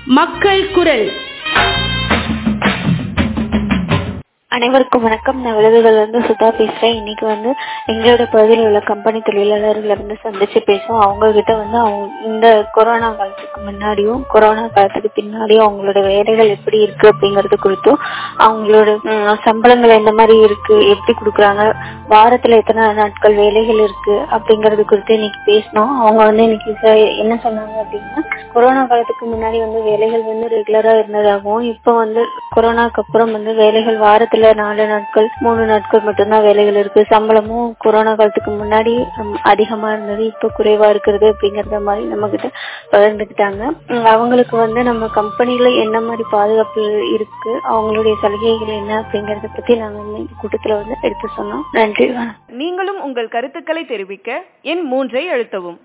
மக்கள் குரல் அனைவருக்கும் வணக்கம் நான் விழுதுகள் வந்து சுதா பேசுறேன் இன்னைக்கு வந்து எங்களோட பகுதியில் உள்ள கம்பெனி தொழிலாளர்களை வந்து சந்திச்சு பேசுவோம் அவங்க கிட்ட வந்து அவங்க இந்த கொரோனா காலத்துக்கு முன்னாடியும் கொரோனா காலத்துக்கு பின்னாடியும் அவங்களோட வேலைகள் எப்படி இருக்கு அப்படிங்கறது குறித்தும் அவங்களோட ம், சம்பளங்கள் எந்த மாதிரி இருக்கு எப்படி கொடுக்குறாங்க வாரத்துல எத்தனை நாட்கள் வேலைகள் இருக்கு அப்படிங்கறது குறித்து இன்னைக்கு பேசணும் அவங்க வந்து இன்னைக்கு ச- என்ன சொன்னாங்க அப்படின்னா கொரோனா காலத்துக்கு முன்னாடி வந்து வேலைகள் வந்து ரெகுலரா இருந்ததாகவும் இப்போ வந்து கொரோனாக்கு அப்புறம் வந்து வேலைகள் வாரத்துல நாலு நாட்கள் மூணு நாட்கள் மட்டும்தான் வேலைகள் இருக்கு சம்பளமும் கொரோனா காலத்துக்கு முன்னாடி ம், அதிகமா இருந்தது இப்போ குறைவா இருக்கிறது அப்படிங்கறத மாதிரி நம்ம கிட்ட பகிர்ந்துக்கிட்டாங்க ம், அவங்களுக்கு வந்து நம்ம கம்பெனில என்ன மாதிரி பாதுகாப்பு இருக்கு அவங்களுடைய சலுகைகள் என்ன அப்படிங்கறத பத்தி நாங்க இந்த கூட்டத்துல வந்து எடுத்து சொன்னோம் நன்றி வணக்கம் நீங்களும் உங்கள் கருத்துக்களை தெரிவிக்க எண் மூன்றை அழுத்தவும்